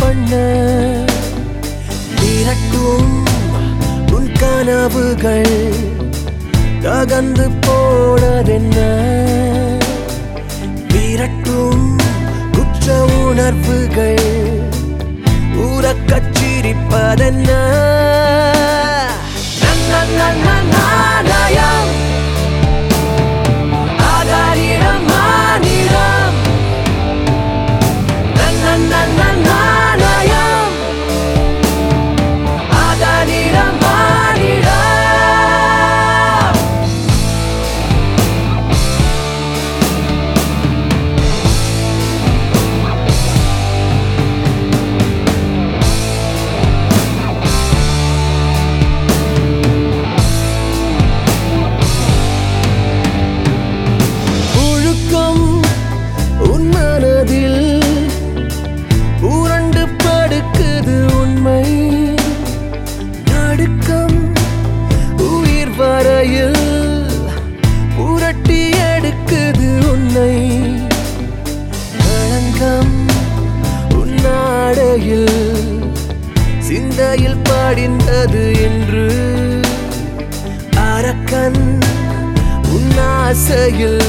பண்ண விரட்டும் உன் கனவுகள் தகந்து போனதென்ன விரட்டும் குற்ற உணர்வுகள் உறக்கச் சிரிப்பதென்ன நாணயம் ஆகாரிடம் மானிடம் நாணயம் ஆகாரிடம் மானிடம் புழுக்கம் உன் மனதில் உரண்டு படுக்குது உண்மை நடுக்கம் உயிர் வரையில் புரட்டி எடுக்குது உன்னை களங்கம் உன்னாடையில் சிந்தையில் படிந்தது என்று அரக்கன் உன் ஆசையில்